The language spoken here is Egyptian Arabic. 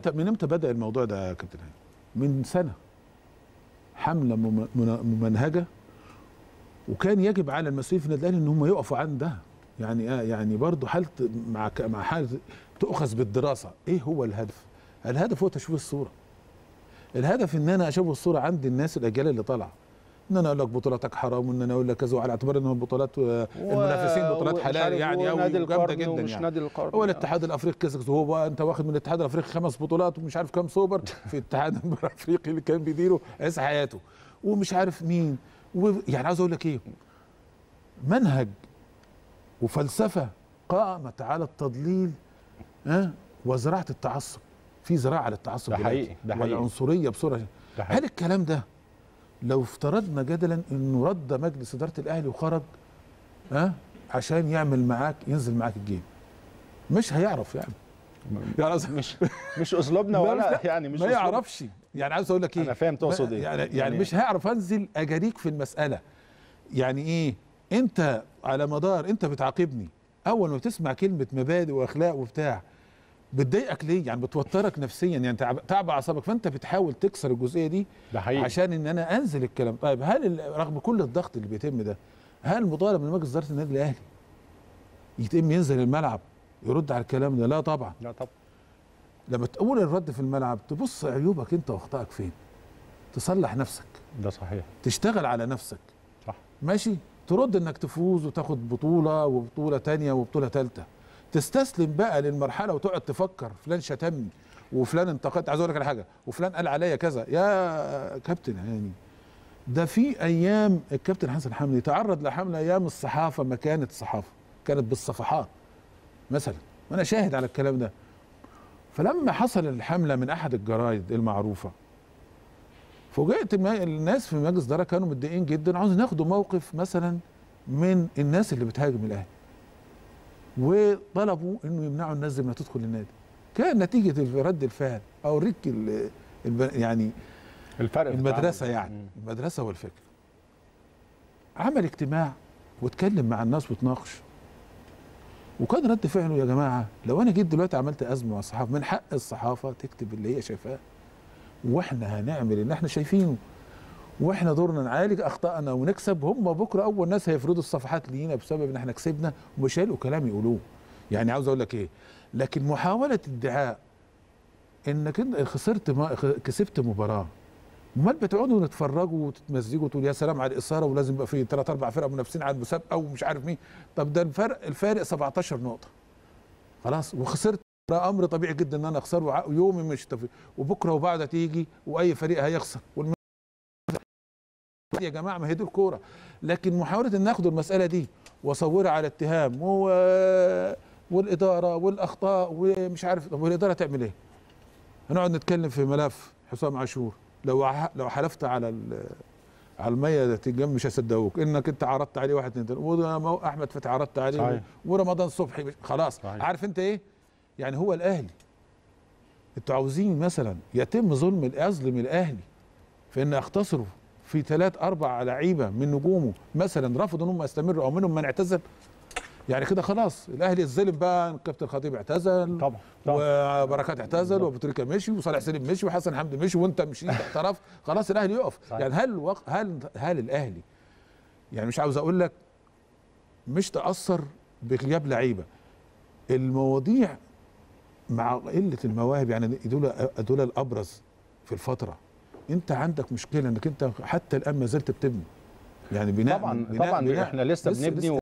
امتى من امتى بدا الموضوع ده يا كابتن هاني؟ من سنه حمله مم- من- ممنهجه وكان يجب على المسؤولين في النادي الاهلي ان هم يقفوا عندها يعني آه يعني برضه حاله مع ك- مع حاله تؤخذ بالدراسه ايه هو الهدف؟ الهدف هو تشويه الصوره الهدف ان انا اشوف الصوره عند الناس الاجيال اللي طالعه ان انا اقول لك بطولاتك حرام وان انا اقول لك كذا وعلى اعتبار ان البطولات آه، المنافسين بطولات ومش حلال عارف يعني هو قوي نادي وجامده القرن جدا ومش يعني نادي القرن هو الاتحاد الافريقي كسب هو بقى انت واخد من الاتحاد الافريقي خمس بطولات ومش عارف كام سوبر في الاتحاد الافريقي اللي كان بيديره عز حياته ومش عارف مين ويعني عاوز اقول لك ايه منهج وفلسفه قامت على التضليل ها وزراعه التعصب في زراعه للتعصب ده دلوقتي حقيقي، ده حقيقي. والعنصريه بصوره ده هل حقيقي. الكلام ده لو افترضنا جدلا انه رد مجلس اداره الاهلي وخرج ها عشان يعمل معاك ينزل معاك الجيم مش هيعرف يعني يعني قصدي- مش مش اسلوبنا لا، ولا لا، يعني مش ما أسلوب- يعرفش يعني عاوز اقول لك ايه أنا فاهم تقصد ما- إيه. يعني, يعني, يعني- مش هيعرف انزل اجاريك في المساله يعني ايه انت على مدار انت بتعاقبني اول ما تسمع كلمه مبادئ واخلاق وبتاع بتضايقك ليه يعني بتوترك نفسيا يعني تعب تعب اعصابك فانت بتحاول تكسر الجزئيه دي ده حقيقي عشان ان انا انزل الكلام طيب هل ال- رغم كل الضغط اللي بيتم ده هل مطالب من مجلس اداره النادي الاهلي يتم ينزل الملعب يرد على الكلام ده لا طبعا لا طب لما تقول الرد في الملعب تبص عيوبك انت واخطائك فين تصلح نفسك ده صحيح تشتغل على نفسك صح ماشي ترد انك تفوز وتاخد بطولة وبطولة تانية وبطولة تالتة تستسلم بقى للمرحلة وتقعد تفكر فلان شتمني وفلان انتقدت عايز اقول لك على حاجة وفلان قال عليا كذا يا كابتن هاني ده في ايام الكابتن حسن حمدي تعرض لحملة ايام الصحافة ما كانت الصحافة كانت بالصفحات مثلا وانا شاهد على الكلام ده فلما حصل الحملة من احد الجرايد المعروفة فوجئت ما- الناس في مجلس الاداره كانوا متضايقين جدا عاوزين ياخدوا موقف مثلا من الناس اللي بتهاجم الاهلي وطلبوا انه يمنعوا الناس دي من تدخل النادي كان نتيجه رد الفعل اوريك ال- الب- يعني الفرق في المدرسه التعامل. يعني مم. المدرسه والفكر عمل اجتماع واتكلم مع الناس وتناقش وكان رد فعله يا جماعه لو انا جيت دلوقتي عملت ازمه مع الصحافه من حق الصحافه تكتب اللي هي شايفاه واحنا هنعمل اللي احنا شايفينه واحنا دورنا نعالج اخطائنا ونكسب هم بكره اول ناس هيفرضوا الصفحات لينا بسبب ان احنا كسبنا ومش هيلقوا كلام يقولوه يعني عاوز اقول لك ايه لكن محاوله ادعاء انك انت خسرت ما كسبت مباراه امال بتقعدوا تتفرجوا وتتمزجوا وتقول يا سلام على الاثاره ولازم يبقى في ثلاث اربع فرق منافسين على المسابقه ومش عارف مين طب ده الفرق الفارق 17 نقطه خلاص وخسرت ده امر طبيعي جدا ان انا اخسر وع- ويومي مش تفي وبكره وبعد تيجي واي فريق هيخسر والم... يا جماعه ما هي دي الكوره لكن محاوله ان ناخد المساله دي واصورها على اتهام و... والاداره والاخطاء ومش عارف طب والاداره تعمل ايه؟ هنقعد نتكلم في ملف حسام عاشور لو ع- لو حلفت على ال... على المية تنجم مش هيصدقوك انك انت عرضت عليه واحد اتنين تلاته وده احمد فتحي عرضت عليه صحيح. ورمضان صبحي مش- خلاص صحيح. عارف انت ايه؟ يعني هو الاهلي انتوا عاوزين مثلا يتم ظلم يظلم الاهلي في ان يختصروا في ثلاث اربع لعيبه من نجومه مثلا رفضوا ان هم يستمروا او منهم من اعتزل يعني كده خلاص الاهلي الظلم بقى الكابتن خطيب اعتزل طبعا طبعا وبركات اعتزل وابو تريكه مشي وصالح سليم مشي وحسن حمدي مشي وانت مشيت اعترف خلاص الاهلي يقف صحيح. يعني هل وق... هل هل الاهلي يعني مش عاوز اقول لك مش تاثر بغياب لعيبه المواضيع مع قله المواهب يعني دول دول الابرز في الفتره انت عندك مشكله انك انت حتى الان ما زلت بتبني يعني بناء طبعا بناء طبعا بناء احنا لسه لسه- بنبني لسه